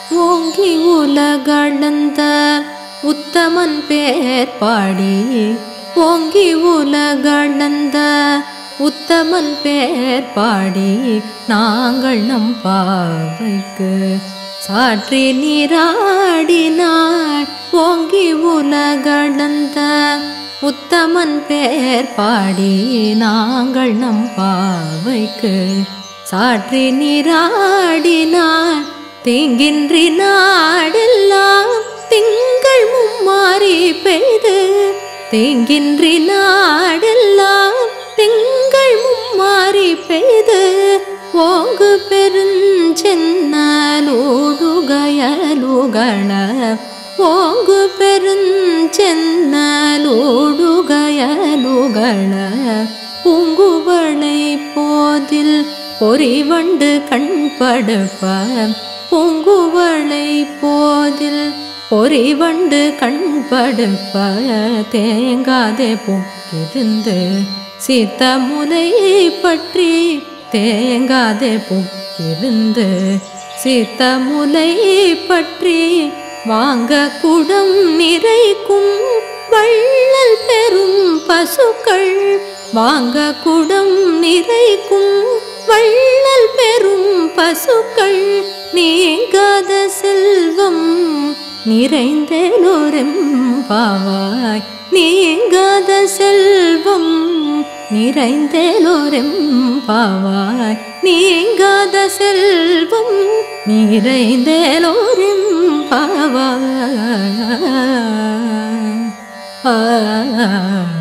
ஓங்கி உலகளந்த உத்தமன் பேர் பாடி ஓங்கி உலகளந்த உத்தமன் பேர் பாடி நாங்கள் நம் பாவைக்கு சாற்றி நீராடினாள் ஓங்கி உலகளந்த உத்தமன் பேர் பாடி நாங்கள் நம் பாவைக்கு சாற்றி நீராடினாள் தீங்கின்றி நாடெல்லாம் திங்கள் மும்மாறி பெய்து தீங்கின்றி நாடெல்லாம் திங்கள் மும்மாறி பெய்து ஓங்கு பெருஞ்சென்னலூடுகயலுகள ஓங்கு பெருஞ்சென்னலூடுகயலுகள பூங்குவளை போதில் பொறிவண்டு கண்படுப்ப பூங்குவளை போதில் பொறிவண்டு கண்படுப்ப தேங்காதே புக்கிருந்து சீத்த முலை பற்றி தேங்காதே புக்கிருந்து சீத்த முலை பற்றி வாங்க குடம் நிறைக்கும் வள்ளல் பெரும் பசுக்கள் வாங்க குடம் நிறைக்கும் வள்ளல் பெரும் பசுக்கள் நீங்காத செல்வம் நிறைந்தேலோரும் பாவாய் நீங்காத செல்வம் நிறைந்தேலோரும் பாவாய் நீங்காத செல்வம் நிறைந்தேலோரும் பாவாய் ஆ